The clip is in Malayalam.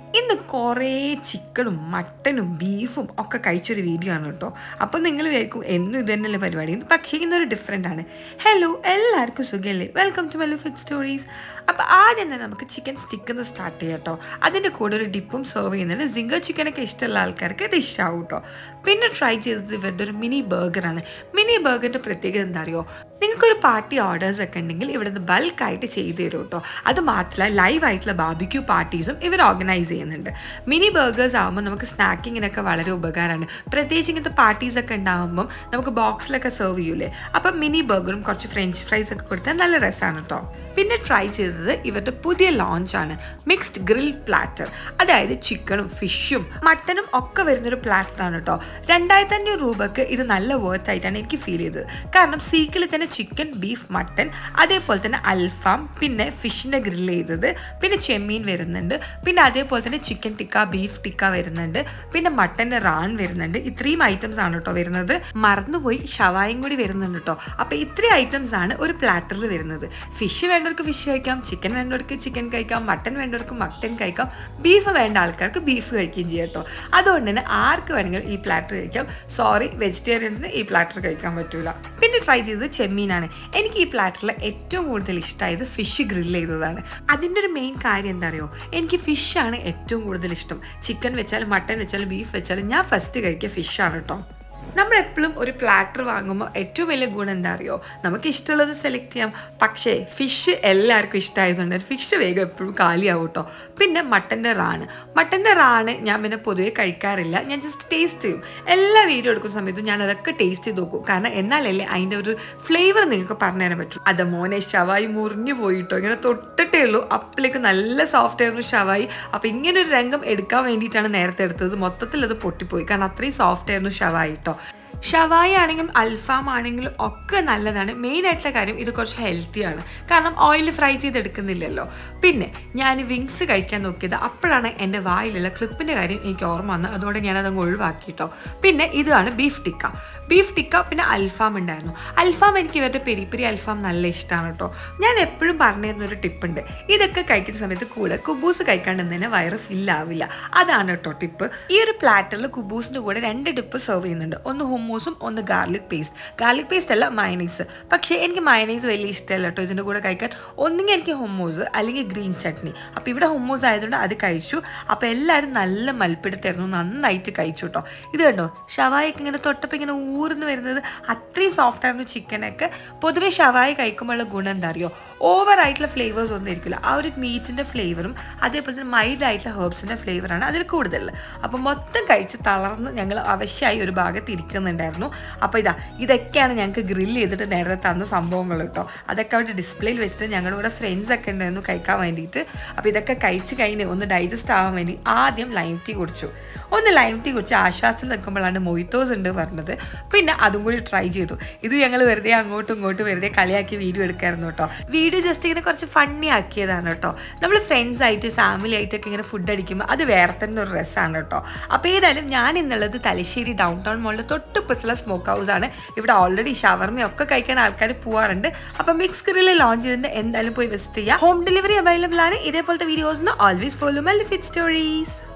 ഇന്ന് കുറേ ചിക്കനും മട്ടനും ബീഫും ഒക്കെ കഴിച്ചൊരു വീഡിയോ ആണ് കേട്ടോ അപ്പോൾ നിങ്ങൾ വിചാരിക്കും എന്നും ഇത് തന്നെയല്ലേ പരിപാടി പക്ഷേ ഇന്നൊരു ഡിഫറെൻ്റ് ആണ് ഹലോ എല്ലാവർക്കും സുഖമല്ലേ വെൽക്കം ടു മെലു ഫിറ്റ് സ്റ്റോറീസ് അപ്പോൾ ആദ്യം തന്നെ നമുക്ക് ചിക്കൻ സ്റ്റിക്ക് എന്ന് സ്റ്റാർട്ട് ചെയ്യാം കേട്ടോ അതിൻ്റെ കൂടെ ഒരു ഡിപ്പും സെർവ് ചെയ്യുന്നുണ്ട് സിംഗർ ചിക്കനൊക്കെ ഇഷ്ടമുള്ള ആൾക്കാർക്ക് ഇത് ഇഷ്ടമാവും കേട്ടോ പിന്നെ ട്രൈ ചെയ്തത് ഇവരുടെ ഒരു മിനി ബർഗറാണ് മിനി ബർഗറിൻ്റെ പ്രത്യേകത എന്താ അറിയോ നിങ്ങൾക്കൊരു പാർട്ടി ഓർഡേഴ്സ് ഒക്കെ ഉണ്ടെങ്കിൽ ഇവിടെ നിന്ന് ബൾക്കായിട്ട് ചെയ്തു തരും കേട്ടോ അത് മാത്രമല്ല ലൈവ് ആയിട്ടുള്ള ബാബിക്യൂ പാർട്ടീസും ഇവർ ഓർഗനൈസ് ചെയ്യുന്നുണ്ട് മിനി ബർഗേഴ്സ് ആകുമ്പോൾ നമുക്ക് സ്നാക്കിങ്ങിനൊക്കെ വളരെ ഉപകാരമാണ് പ്രത്യേകിച്ച് ഇങ്ങനത്തെ പാർട്ടീസ് ഒക്കെ ഉണ്ടാകുമ്പം നമുക്ക് ബോക്സിലൊക്കെ സെർവ് ചെയ്യൂലേ അപ്പം മിനി ബർഗറും കുറച്ച് ഫ്രഞ്ച് ഫ്രൈസ് ഒക്കെ കൊടുത്താൽ നല്ല രസമാണ് കേട്ടോ പിന്നെ ട്രൈ ചെയ്തത് ഇവരുടെ പുതിയ ലോഞ്ചാണ് മിക്സ്ഡ് ഗ്രിൽ പ്ലാറ്റർ അതായത് ചിക്കനും ഫിഷും മട്ടനും ഒക്കെ വരുന്നൊരു പ്ലാറ്ററാണ് കേട്ടോ രണ്ടായിരത്തി അഞ്ഞൂറ് രൂപക്ക് ഇത് നല്ല വർത്ത് ആയിട്ടാണ് എനിക്ക് ഫീൽ ചെയ്തത് കാരണം സീക്കിൽ തന്നെ ചിക്കൻ ബീഫ് മട്ടൻ അതേപോലെ തന്നെ അൽഫാം പിന്നെ ഫിഷിൻ്റെ ഗ്രിൽ ചെയ്തത് പിന്നെ ചെമ്മീൻ വരുന്നുണ്ട് പിന്നെ അതേപോലെ തന്നെ ചിക്കൻ ടിക്ക ബീഫ് ടിക്ക വരുന്നുണ്ട് പിന്നെ മട്ടൻ്റെ റാൺ വരുന്നുണ്ട് ഇത്രയും ഐറ്റംസ് ആണ് കേട്ടോ വരുന്നത് മറന്നുപോയി ഷവായും കൂടി വരുന്നുണ്ട് കേട്ടോ അപ്പോൾ ഇത്രയും ഐറ്റംസ് ആണ് ഒരു പ്ലാറ്ററിൽ വരുന്നത് ഫിഷ് വേണ്ടവർക്ക് ഫിഷ് കഴിക്കാം ചിക്കൻ വേണ്ടവർക്ക് ചിക്കൻ കഴിക്കാം മട്ടൻ വേണ്ടവർക്ക് മട്ടൻ കഴിക്കാം ബീഫ് വേണ്ട ആൾക്കാർക്ക് ബീഫ് കഴിക്കുകയും ചെയ്യാം കേട്ടോ അതുകൊണ്ട് തന്നെ ആർക്ക് വേണമെങ്കിലും ഈ പ്ലാറ്റർ കഴിക്കാം സോറി വെജിറ്റേറിയൻസിന് ഈ പ്ലാറ്റർ കഴിക്കാൻ പറ്റൂല പിന്നെ ട്രൈ ചെയ്തത് ചെമ്മീനാണ് എനിക്ക് ഈ പ്ലാറ്ററിൽ ഏറ്റവും കൂടുതൽ ഇഷ്ടമായത് ഫിഷ് ഗ്രിൽ ചെയ്തതാണ് അതിൻ്റെ ഒരു മെയിൻ കാര്യം എന്താ അറിയോ എനിക്ക് ഫിഷാണ് ഏറ്റവും കൂടുതൽ ഇഷ്ടം ചിക്കൻ വെച്ചാലും മട്ടൻ വെച്ചാലും ബീഫ് വെച്ചാലും ഞാൻ ഫസ്റ്റ് കഴിക്കുക ഫിഷാണ് കേട്ടോ നമ്മൾ എപ്പോഴും ഒരു പ്ലാറ്റർ വാങ്ങുമ്പോൾ ഏറ്റവും വലിയ ഗുണം എന്താ അറിയോ നമുക്ക് ഇഷ്ടമുള്ളത് സെലക്ട് ചെയ്യാം പക്ഷേ ഫിഷ് എല്ലാവർക്കും ഇഷ്ടമായതുകൊണ്ട് ഫിഷ് വേഗം എപ്പോഴും കാലിയാവും കേട്ടോ പിന്നെ മട്ടൻ്റെ റാണ് മട്ടൻ്റെ റാണ് ഞാൻ പിന്നെ പൊതുവെ കഴിക്കാറില്ല ഞാൻ ജസ്റ്റ് ടേസ്റ്റ് ചെയ്യും എല്ലാ വീഡിയോ എടുക്കുന്ന സമയത്തും ഞാൻ അതൊക്കെ ടേസ്റ്റ് ചെയ്ത് നോക്കും കാരണം എന്നാലല്ലേ അതിൻ്റെ ഒരു ഫ്ലേവർ നിങ്ങൾക്ക് പറഞ്ഞു തരാൻ പറ്റും അത് മോനെ ഷവായി മുറിഞ്ഞു പോയിട്ടോ ഇങ്ങനെ തൊട്ടിട്ടേ ഉള്ളൂ അപ്പിലേക്ക് നല്ല സോഫ്റ്റ് ആയിരുന്നു ഷവായി അപ്പോൾ ഇങ്ങനെ ഒരു രംഗം എടുക്കാൻ വേണ്ടിയിട്ടാണ് നേരത്തെ എടുത്തത് മൊത്തത്തിൽ അത് പൊട്ടിപ്പോയി കാരണം അത്രയും സോഫ്റ്റ് ആയിരുന്നു ഷവായി കേട്ടോ ഷവായി ആണെങ്കിലും അൽഫാം ആണെങ്കിലും ഒക്കെ നല്ലതാണ് മെയിൻ ആയിട്ടുള്ള കാര്യം ഇത് കുറച്ച് ഹെൽത്തിയാണ് കാരണം ഓയിൽ ഫ്രൈ ചെയ്തെടുക്കുന്നില്ലല്ലോ പിന്നെ ഞാൻ വിങ്സ് കഴിക്കാൻ നോക്കിയത് അപ്പോഴാണ് എൻ്റെ വായിലുള്ള ക്ലിപ്പിൻ്റെ കാര്യം എനിക്ക് ഓർമ്മ വന്നത് അതോടെ ഞാൻ അതങ്ങ് ഒഴിവാക്കിട്ടോ പിന്നെ ഇതാണ് ബീഫ് ടിക്ക ബീഫ് ടിക്ക പിന്നെ അൽഫാം ഉണ്ടായിരുന്നു അൽഫാം എനിക്ക് ഇവരുടെ പെരി പെരി അൽഫാം നല്ല ഇഷ്ടമാണ് കേട്ടോ ഞാൻ എപ്പോഴും പറഞ്ഞു തരുന്നൊരു ടിപ്പുണ്ട് ഇതൊക്കെ കഴിക്കുന്ന സമയത്ത് കൂടെ കുബൂസ് കഴിക്കാണ്ടെന്ന് വയറ് ഫില്ലാവില്ല അതാണ് കേട്ടോ ടിപ്പ് ഈ ഒരു പ്ലാറ്ററിൽ കുബൂസിൻ്റെ കൂടെ രണ്ട് ടിപ്പ് സെർവ് ചെയ്യുന്നുണ്ട് ഒന്ന് ഹുമ്മൂസും ഒന്ന് ഗാർലിക് പേസ്റ്റ് ഗാർലിക് പേസ്റ്റ് അല്ല മയനൈസ് പക്ഷേ എനിക്ക് മയനൈസ് വലിയ ഇഷ്ടമല്ല കേട്ടോ ഇതിൻ്റെ കൂടെ കഴിക്കാൻ ഒന്നുകിൽ എനിക്ക് ഹുമ്മൂസ് അല്ലെങ്കിൽ ഗ്രീൻ ചട്നി അപ്പോൾ ഇവിടെ ഹുമ്മൂസ് ആയതുകൊണ്ട് അത് കഴിച്ചു അപ്പോൾ എല്ലാവരും നല്ല മൽപ്പിടുത്തായിരുന്നു നന്നായിട്ട് കഴിച്ചു കേട്ടോ ഇത് കണ്ടോ ഷവായൊക്കെ ഇങ്ങനെ തൊട്ടപ്പോൾ ഇങ്ങനെ ഊർന്ന് വരുന്നത് അത്രയും സോഫ്റ്റ് ആയിരുന്നു ചിക്കനൊക്കെ പൊതുവെ ഷവായി കഴിക്കുമ്പോഴുള്ള ഗുണം എന്താ അറിയോ ഓവർ ആയിട്ടുള്ള ഫ്ലേവേഴ്സ് ഒന്നും ഇരിക്കില്ല ആ ഒരു മീറ്റിൻ്റെ ഫ്ലേവറും അതേപോലെ തന്നെ മൈൽഡ് ആയിട്ടുള്ള ഹെർബ്സിൻ്റെ ഫ്ലേവറാണ് അതിൽ കൂടുതൽ അപ്പോൾ മൊത്തം കഴിച്ച് തളർന്ന് ഞങ്ങൾ അവശ്യമായി ഒരു ഭാഗത്ത് ഇരിക്കുന്നുണ്ടായിരുന്നു അപ്പോൾ ഇതാ ഇതൊക്കെയാണ് ഞങ്ങൾക്ക് ഗ്രില്ല് ചെയ്തിട്ട് നേരത്തെ തന്ന സംഭവങ്ങൾ കേട്ടോ അതൊക്കെ അവിടെ ഡിസ്പ്ലേയിൽ വെച്ചിട്ട് ഞങ്ങളുടെ കൂടെ ഫ്രണ്ട്സ് ഒക്കെ ഉണ്ടായിരുന്നു കഴിക്കാൻ വേണ്ടിയിട്ട് അപ്പോൾ ഇതൊക്കെ കഴിച്ച് കഴിഞ്ഞ് ഒന്ന് ഡൈജസ്റ്റ് ആവാൻ വേണ്ടി ആദ്യം ലൈം ടീ കുടിച്ചു ഒന്ന് ലൈം ടീ കുടിച്ച് ആശ്വാസം നിൽക്കുമ്പോഴാണ് മൊയ്ത്തോസ് ഉണ്ട് പറഞ്ഞത് പിന്നെ അതും കൂടി ട്രൈ ചെയ്തു ഇത് ഞങ്ങൾ വെറുതെ അങ്ങോട്ടും ഇങ്ങോട്ടും വെറുതെ കളിയാക്കി വീഡിയോ എടുക്കായിരുന്നു കേട്ടോ വീഡിയോ ജസ്റ്റ് ഇങ്ങനെ കുറച്ച് ഫണ്ണി ആക്കിയതാണ് കേട്ടോ നമ്മൾ ഫ്രണ്ട്സ് ആയിട്ട് ഫാമിലി ആയിട്ടൊക്കെ ഇങ്ങനെ ഫുഡ് അടിക്കുമ്പോൾ അത് വേറെ തന്നെ ഒരു രസമാണ് കേട്ടോ അപ്പോൾ ഏതായാലും ഞാൻ ഇന്നുള്ളത് തലശ്ശേരി ഡൗൺ ടൗൺ മോളിൽ തൊട്ടിപ്പുറത്തുള്ള സ്മോക്ക് ഹൗസ് ആണ് ഇവിടെ ഓൾറെഡി ഷവർമയൊക്കെ കഴിക്കാൻ ആൾക്കാർ പോവാറുണ്ട് അപ്പം മിക്സ് ഗ്രില്ല് ലോഞ്ച് ചെയ്തിട്ട് എന്തായാലും പോയി വിസിറ്റ് ചെയ്യാം ഹോം ഡെലിവറി അവൈലബിൾ ആണ് ഇതേപോലത്തെ വീഡിയോസിന് always follow my fit stories